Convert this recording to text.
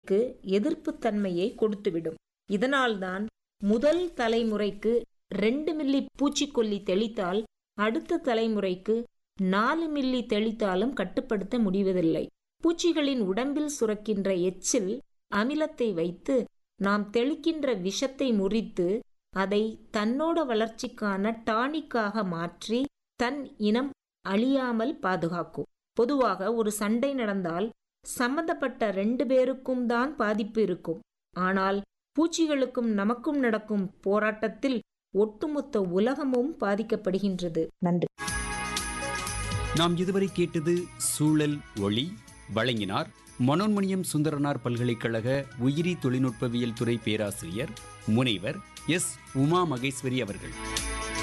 தலைமுறைக்கு எதிர்ப்புத் தன்மையை கொடுத்துவிடும் இதனால்தான் முதல் தலைமுறைக்கு ரெண்டு மில்லி பூச்சிக்கொல்லி தெளித்தால் அடுத்த தலைமுறைக்கு நாலு மில்லி தெளித்தாலும் கட்டுப்படுத்த முடிவதில்லை பூச்சிகளின் உடம்பில் சுரக்கின்ற எச்சில் அமிலத்தை வைத்து நாம் தெளிக்கின்ற விஷத்தை முறித்து அதை தன்னோட வளர்ச்சிக்கான டானிக்காக மாற்றி தன் இனம் அழியாமல் பாதுகாக்கும் பொதுவாக ஒரு சண்டை நடந்தால் சம்பந்தப்பட்ட ரெண்டு பேருக்கும் தான் பாதிப்பு இருக்கும் ஆனால் பூச்சிகளுக்கும் நமக்கும் நடக்கும் போராட்டத்தில் ஒட்டுமொத்த உலகமும் பாதிக்கப்படுகின்றது நன்றி நாம் இதுவரை கேட்டது சூழல் ஒளி வழங்கினார் மனோன்மணியம் சுந்தரனார் பல்கலைக்கழக உயிரி தொழில்நுட்பவியல் துறை பேராசிரியர் முனைவர் எஸ் உமா மகேஸ்வரி அவர்கள்